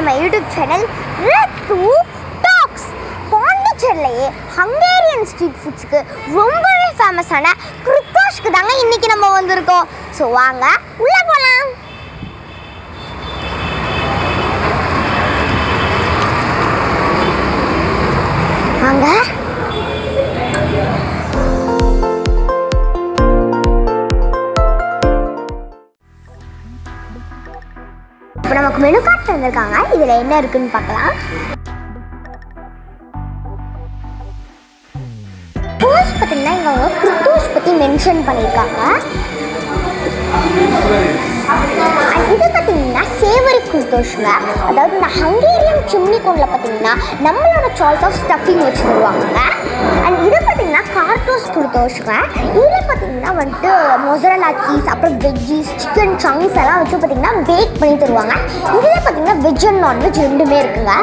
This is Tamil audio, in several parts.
நம்ம யூடியூப் சேனல் டூ டாக்ஸ் பாண்டிச்சேரிலேயே ஹங்கேரியன் ஸ்ட்ரீட் ஃபுட்ஸுக்கு ரொம்பவே ஃபேமஸான கிருத்தோஷ்க்கு தாங்க இன்னைக்கு நம்ம வந்திருக்கோம் ஸோ வாங்க உள்ளே போகலாம் வாங்க இப்போ நமக்கு மெனு கார்டு தந்திருக்காங்க இதில் என்ன இருக்குன்னு பார்க்கலாம் ஃபர்ஸ்ட் பார்த்தீங்கன்னா இங்கே அவங்க குர்தோஸ் பற்றி மென்ஷன் பண்ணியிருக்காங்க And இது பார்த்தீங்கன்னா சேவரி குர்தோஷுங்க அதாவது இந்த ஹங்கேரியன் சிம்னி கோனில் பார்த்தீங்கன்னா நம்மளோட சாய்ஸ் ஆஃப் ஸ்டஃபிங் வச்சு தருவாங்க அண்ட் இது பார்த்தீங்கன்னா கார்டோஸ் குர்தோஷுங்க இதில் பார்த்தீங்கன்னா வந்துட்டு மொசரலா சீஸ் அப்புறம் வெஜ்ஜீஸ் சிக்கன் சங்க்ஸ் எல்லாம் வச்சு பார்த்தீங்கன்னா பேக் பண்ணி தருவாங்க இதில் பார்த்தீங்கன்னா வெஜ் அண்ட் நான்வெஜ் ரெண்டுமே இருக்குங்க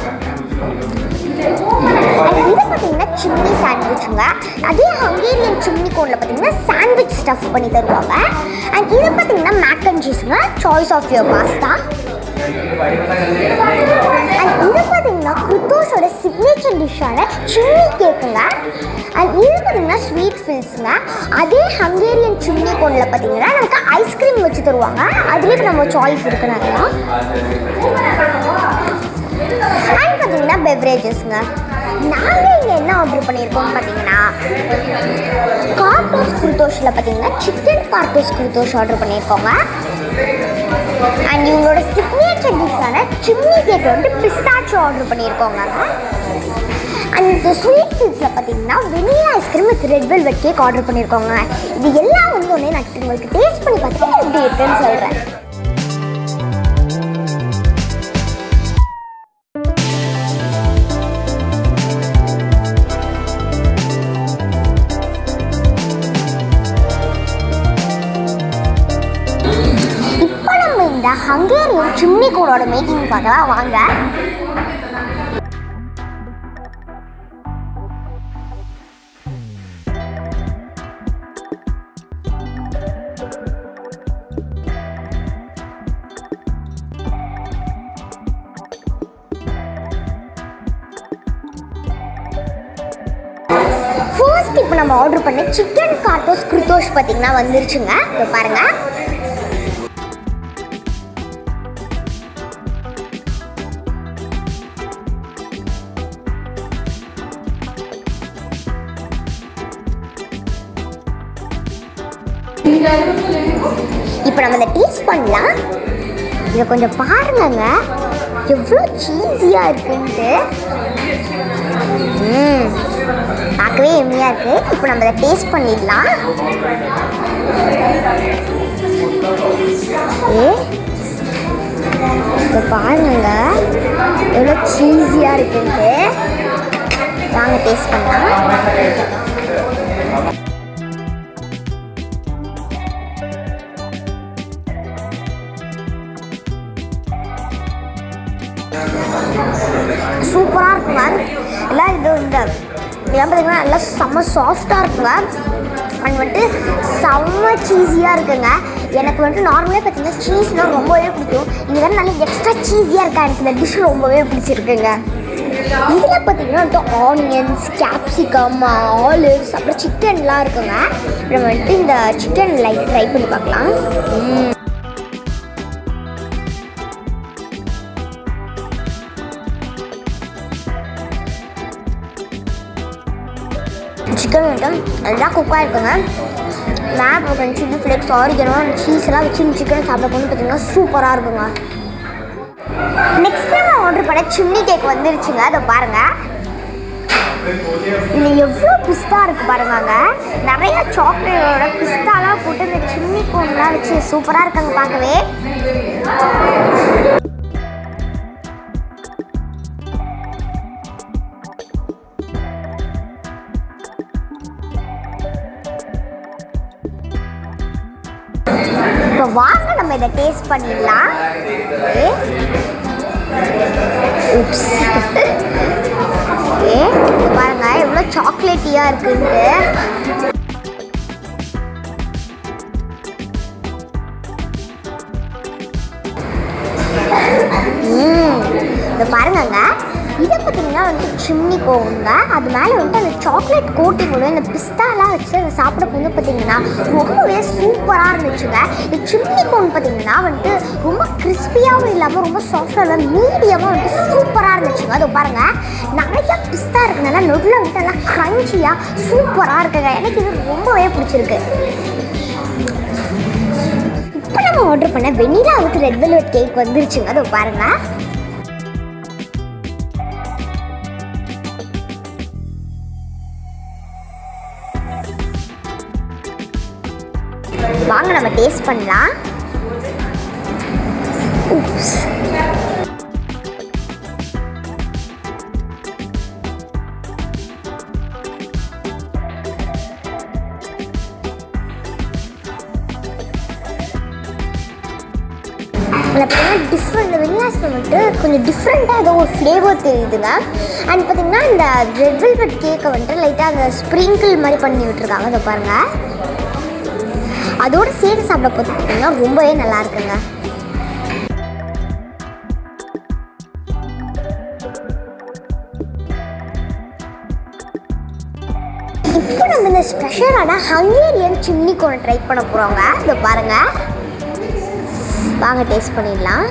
அண்ட் இது பார்த்தீங்கன்னா சிம்னி சாண்ட்விச்சுங்க அதே ஹங்கேரியன் சிம்னி கோனில் பார்த்தீங்கன்னா சாண்ட்விச் ஸ்டஃப் பண்ணி தருவாங்க அண்ட் இது பார்த்தீங்கன்னா மேக் அண்ட் சீஸுங்க choice of your pasta and இது பார்த்தீங்கன்னா குர்தோஷோட சிக்னேச்சர் டிஷ்ஷான சிம்னி கேக்குங்க அண்ட் இது பார்த்தீங்கன்னா ஸ்வீட் ஃபில்ஸுங்க அதே ஹங்கேரியன் சிம்னி கோனில் பார்த்தீங்கன்னா நமக்கு ஐஸ்கிரீம் வச்சு தருவாங்க அதுலேயும் நம்ம சாய்ஸ் இருக்கு நிறையா அண்ட் பார்த்தீங்கன்னா பெவரேஜஸ்ங்க நாங்கள் இங்கே என்ன ஆர்டர் பண்ணியிருக்கோம்னு பார்த்தீங்கன்னா கார்டோஸ் குருத்தோஷில் பார்த்தீங்கன்னா சிக்கன் கார்டோஸ் குருத்தோஷ் ஆர்டர் பண்ணியிருக்கோங்க அண்ட் இவங்களோட சிக்னேச்சர் டிஷ்ஷான சிம்னி கேக் வந்து பிஸ்தாச்சோ ஆர்டர் பண்ணியிருக்கோங்க அண்ட் இந்த ஸ்வீட் ஃபுட்ஸில் பார்த்தீங்கன்னா vanilla ice cream with red velvet cake order பண்ணியிருக்கோங்க இது எல்லாம் வந்து ஒன்றே நான் உங்களுக்கு டேஸ்ட் பண்ணி பார்த்துட்டு எப்படி இருக்குன்னு சொல்கிறேன் இப்போ நம்ம இந்த ஹங்கேரியன் சிம்னி கூடோட மேக்கிங் பார்க்கலாம் வாங்க ஃபர்ஸ்ட் இப்போ நம்ம ஆர்டர் பண்ண சிக்கன் கார்டோஸ் குருத்தோஷ் பார்த்தீங்கன்னா வந்துருச்சுங்க இப்போ பாருங்க இப்போ நம்ம இதை டேஸ்ட் பண்ணலாம் இதை கொஞ்சம் பாருங்கங்க எவ்வளோ சீஸியாக இருக்குன்ட்டு ம் பார்க்கவே எம்மியாக இருக்குது இப்போ நம்ம இதை டேஸ்ட் பண்ணிடலாம் ஏ இப்போ பாருங்க எவ்வளோ சீஸியாக இருக்குன்ட்டு வாங்க டேஸ்ட் பண்ணலாம் சூப்பராக இருக்குங்க எல்லாம் இது இந்த இதெல்லாம் பார்த்தீங்கன்னா நல்லா செம்ம சாஃப்டாக இருக்குங்க அண்ட் வந்துட்டு செம்ம சீஸியாக இருக்குங்க எனக்கு வந்துட்டு நார்மலாக பார்த்தீங்கன்னா சீஸ்னால் ரொம்பவே பிடிக்கும் இங்கே வேறு நல்லா எக்ஸ்ட்ரா சீஸியாக இருக்கா எனக்கு இந்த டிஷ் ரொம்பவே பிடிச்சிருக்குங்க இதில் பார்த்தீங்கன்னா வந்துட்டு ஆனியன்ஸ் கேப்சிகம் ஆலிவ்ஸ் அப்புறம் சிக்கன்லாம் இருக்குங்க நம்ம வந்துட்டு இந்த சிக்கன் லைட் ட்ரை பண்ணி பார்க்கலாம் ம். சிக்கன் மட்டும் எல்லாம் குக்காக இருக்குங்க மேப் கொஞ்சம் சில்லி ஃப்ளேக்ஸ் ஆரிக்கணும் சீஸ் எல்லாம் வச்சு சிக்கன் சாப்பிட போது பார்த்தீங்கன்னா சூப்பராக இருக்குங்க நெக்ஸ்ட் நம்ம ஆர்டர் பண்ண சிம்னி கேக் வந்துருச்சுங்க அதை பாருங்க இதில் எவ்வளோ பிஸ்தா இருக்குது பாருங்க நிறைய சாக்லேட்டோட பிஸ்தாலாம் போட்டு இந்த சிம்னி கோன்லாம் வச்சு சூப்பராக இருக்காங்க பார்க்கவே இப்போ வாங்க நம்ம இதை டேஸ்ட் பண்ணிடலாம் ஏ உப்ஸ் ஏ இங்க பாருங்க எவ்வளோ சாக்லேட்டியாக இருக்குன்ட்டு ம் இதை பாருங்கங்க இதை பார்த்தீங்கன்னா வந்து சிம்னி கோவுங்க அது மேலே வந்துட்டு அந்த சாக்லேட் கோட்டிங் வந்து அந்த பிஸ்தாலாம் வச்சு அதை சாப்பிட வந்து பார்த்தீங்கன்னா ரொம்பவே சூப்பராக இருந்துச்சுங்க இந்த சிம்னி கோன் பார்த்தீங்கன்னா வந்துட்டு ரொம்ப கிறிஸ்பியாகவும் இல்லாமல் ரொம்ப சாஃப்டாக இல்லாமல் மீடியமாக வந்துட்டு சூப்பராக இருந்துச்சுங்க அதை பாருங்க நிறைய பிஸ்தா இருக்குனால நொடில் வந்துட்டு நல்லா க்ரன்ச்சியாக சூப்பராக இருக்குங்க எனக்கு இது ரொம்பவே பிடிச்சிருக்கு இப்போ நம்ம ஆர்டர் பண்ண vanilla with red velvet cake வந்துருச்சுங்க அதை பாருங்க வாங்க நம்ம டேஸ்ட் பண்ணலாம் Oops. அதில் பார்த்தீங்கன்னா டிஃப்ரெண்ட் வெண்ணிலாஸில் வந்துட்டு கொஞ்சம் டிஃப்ரெண்ட்டாக ஏதோ ஒரு ஃப்ளேவர் தெரியுதுங்க அண்ட் பார்த்தீங்கன்னா இந்த ரெட் வெல்வெட் கேக்கை வந்துட்டு லைட்டாக அந்த ஸ்ப்ரிங்கிள் மாதிரி பண்ணி விட்டுருக்காங்க அதை பாருங்கள் அதோட சேர்த்து சாப்பிட போது பார்த்தீங்கன்னா ரொம்பவே நல்லா இருக்குங்க இப்போ நம்ம இந்த ஸ்பெஷலான ஹங்கேரியன் சிம்னி கோன் ட்ரை பண்ண போகிறோங்க இதை பாருங்க வாங்க டேஸ்ட் பண்ணிடலாம்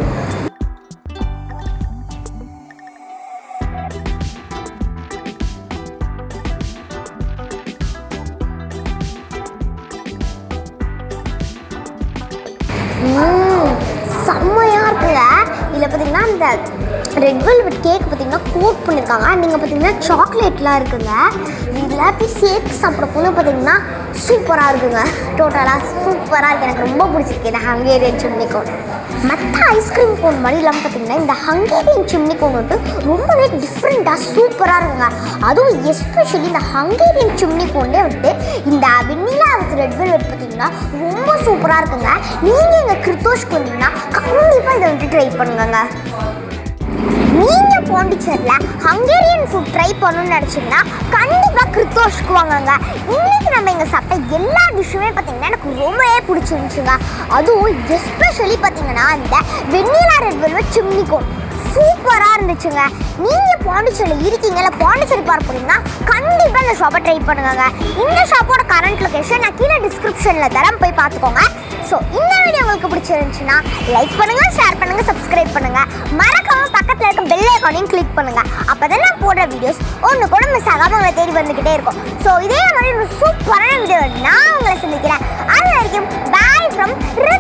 ம்ம். செம்மையா இருக்குங்க இதில் பார்த்தீங்கன்னா இந்த ரெட் வெல்வெட் கேக் பார்த்தீங்கன்னா கோட் பண்ணியிருக்காங்க நீங்கள் பார்த்தீங்கன்னா சாக்லேட்லாம் இருக்குங்க இதில் போய் சேர்த்து சாப்பிட போது பார்த்தீங்கன்னா சூப்பராக இருக்குங்க டோட்டலாக சூப்பராக இருக்கு எனக்கு ரொம்ப பிடிச்சிருக்கு இந்த ஹங்கேரியன் சிம்னி கோன் மற்ற ஐஸ்கிரீம் கோன் மாதிரி இல்லாமல் பார்த்தீங்கன்னா இந்த ஹங்கேரியன் சிம்னி கோன் வந்துட்டு ரொம்பவே டிஃப்ரெண்ட்டாக சூப்பராக இருக்குங்க அதுவும் எஸ்பெஷலி இந்த ஹங்கேரியன் சிம்னி கோன்லேயே வந்துட்டு இந்த வெண்ணிலா வித் ரெட் வெல்வெட் பார்த்தீங்கன்னா ரொம்ப சூப்பராக இருக்குங்க நீங்கள் எங்கள் கிருத்தோஷ்க்கு வந்தீங்கன்னா கண்டிப்பாக இதை வந்துட்டு ட்ரை பண்ணுங்கங்க நீங்கள் பாண்டிச்சேரியில் ஹங்கேரியன் ஃபுட் ட்ரை பண்ணணும்னு நினச்சிங்கன்னா கண்டிப்பாக கிருத்தோஷ்க்கு வாங்கங்க இன்னைக்கு நம்ம இங்கே சாப்பிட்ட எல்லா டிஷ்ஷுமே பார்த்தீங்கன்னா எனக்கு ரொம்பவே பிடிச்சிருந்துச்சுங்க அதுவும் எஸ்பெஷலி பார்த்தீங்கன்னா இந்த vanilla red velvet chimney cone சூப்பராக இருந்துச்சுங்க நீங்கள் பாண்டிச்சேரியில் இருக்கீங்க இல்லை பாண்டிச்சேரி பார்க்க போனீங்கன்னா கண்டிப்பாக இந்த ஷாப்பை ட்ரை பண்ணுங்க இந்த ஷாப்போட கரண்ட் லொகேஷன் நான் கீழே டிஸ்கிரிப்ஷனில் தரேன் போய் பார்த்துக்கோங்க ஸோ இந்த வீடியோ உங்களுக்கு பிடிச்சிருந்துச்சுன்னா லைக் பண்ணுங்க ஷேர் பண்ணுங்க சப்ஸ்கிரைப் பண்ணுங்க மறக்காம பக்கத்தில் இருக்க பெல் ஐக்கானையும் கிளிக் பண்ணுங்க அப்பதான் நான் போடுற வீடியோஸ் ஒன்று கூட மிஸ் ஆகாம உங்களை தேடி வந்துக்கிட்டே இருக்கும் ஸோ இதே மாதிரி ஒரு சூப்பரான வீடியோ நான் உங்களை சந்திக்கிறேன் அது வரைக்கும் பாய் ஃப்ரம்